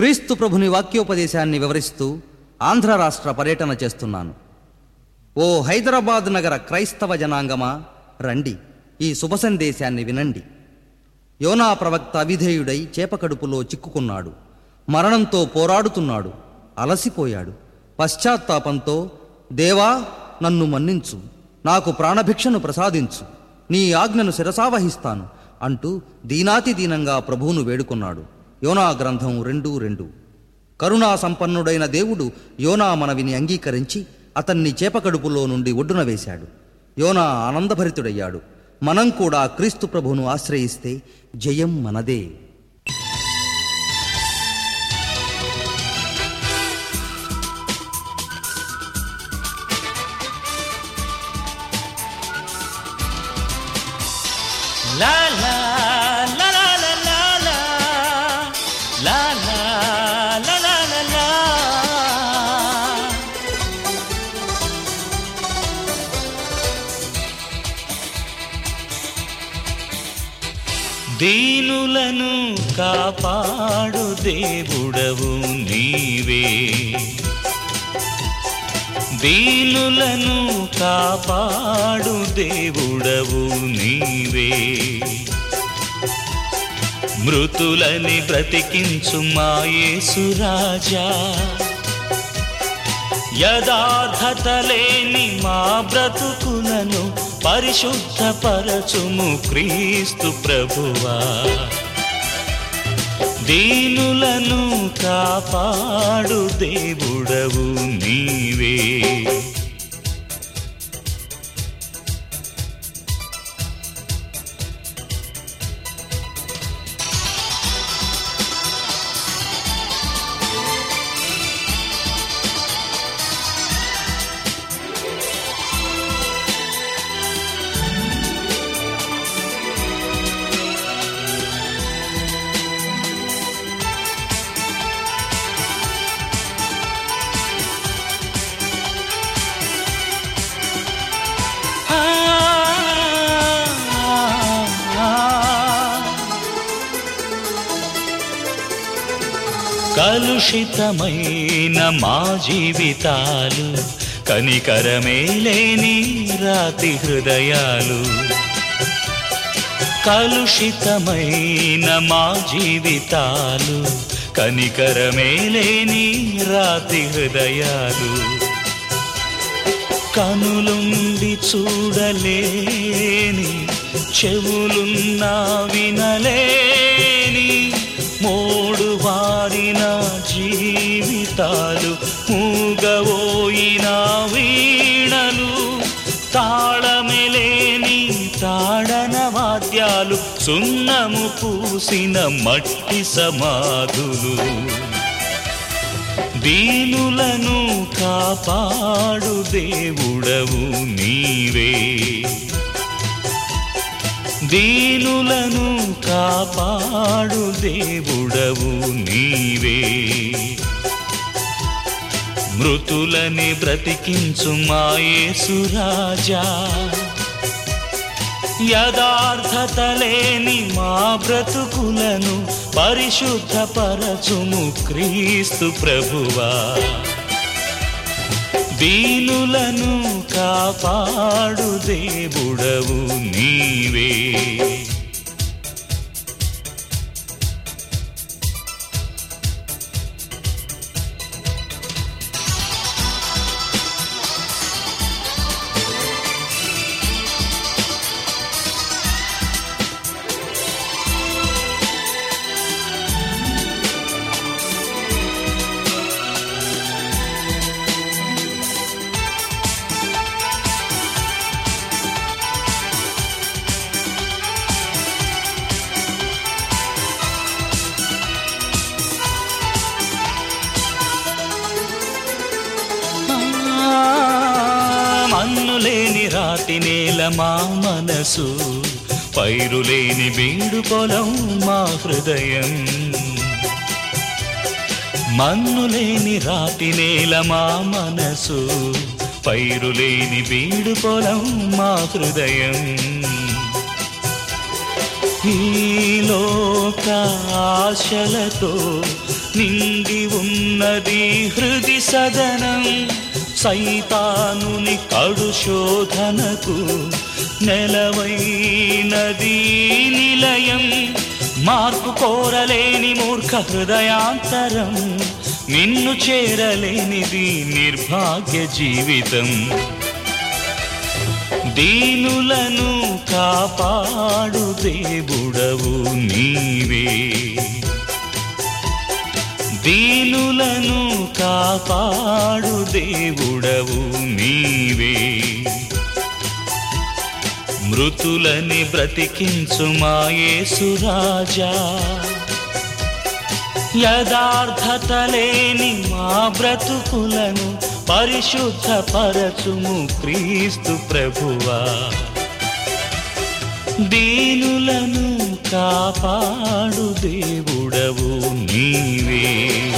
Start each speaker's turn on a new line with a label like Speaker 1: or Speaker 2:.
Speaker 1: క్రీస్తు ప్రభుని వాక్యోపదేశాన్ని వివరిస్తూ ఆంధ్ర రాష్ట్ర పర్యటన చేస్తున్నాను ఓ హైదరాబాద్ నగర క్రైస్తవ జనాంగమా రండి ఈ శుభ సందేశాన్ని వినండి యోనా ప్రవక్త అవిధేయుడై చేపకడుపులో చిక్కుకున్నాడు మరణంతో పోరాడుతున్నాడు అలసిపోయాడు పశ్చాత్తాపంతో దేవా నన్ను మన్నించు నాకు ప్రాణభిక్షను ప్రసాదించు నీ ఆజ్ఞను శిరసావహిస్తాను అంటూ దీనాతి దీనంగా ప్రభువును వేడుకున్నాడు యోనా గ్రంథం రెండు రెండు కరుణా సంపన్నుడైన దేవుడు యోనా మనవిని అంగీకరించి అతన్ని చేపకడుపులో నుండి ఒడ్డున వేశాడు యోనా ఆనందభరితుడయ్యాడు మనం కూడా క్రీస్తు ప్రభువును ఆశ్రయిస్తే జయం మనదే
Speaker 2: La la la la la la la la la la la la la దీనులను కాపాడు దేవుడవు నీవే దీనులను కాపాడు దేవుడవు నీవే మృతులని బ్రతికించు మాయేసురాజా యథార్థత లేని మా బ్రతుకులను పరిశుద్ధపరచుము క్రీస్తు ప్రభువా దీనులను కాపాడు దేవుడవు నీవే ఆ, ఆ, ఆ. కలుషితమైన మా జీవితాలు కనికరమే లేని రాతి హృదయాలు కలుషితమైన మా జీవితాలు కనికరమే లేని రాతి హృదయాలు కనులుండి చూడలేని చెవులున్నా వినలేని మోడు వారిన జీవితాలు మూగవోయిన వీణలు తాళమెలేని తాడన వాద్యాలు సున్నము పూసిన మట్టి సమాధులు దీనులను కాపాడు దేవుడవు నీవే దీనులను కాపాడు దేవుడవు నీవే మృతులని బ్రతికించు మాయేసురాజా యథార్థత లేని మా బ్రతుకులను పరిశుద్ధపరచుము క్రీస్తు ప్రభువా దీనులను కాపాడు దేవుడవు నీవే మన్ను లేని రాతి నేల మా మనసు పైరు లేని బీడు పొలం మా హృదయం మన్ను లేని రాతి నేల మా మనసు పైరు లేని బీడు పొలం మా హృదయం ఈ లోక ఆశలతో నిండి ఉన్నది హృది సదనం సైతానుని కడు శోధనకు నెలవైనది నిలయం మార్పు కోరలేని మూర్ఖ హృదయాంతరం నిన్ను చేరలేనిది నిర్భాగ్య జీవితం దీనులను కాపాడు దేవుడవు నీవే దీనులను కాపాడు దేవుడవు నీవే మృతులని బ్రతికించు మాయేసురాజా యథార్థత లేని మా బ్రతుకులను పరిశుద్ధ పరచుము క్రీస్తు ప్రభువా దీనులను కాపాడు దేవుడవు నీవే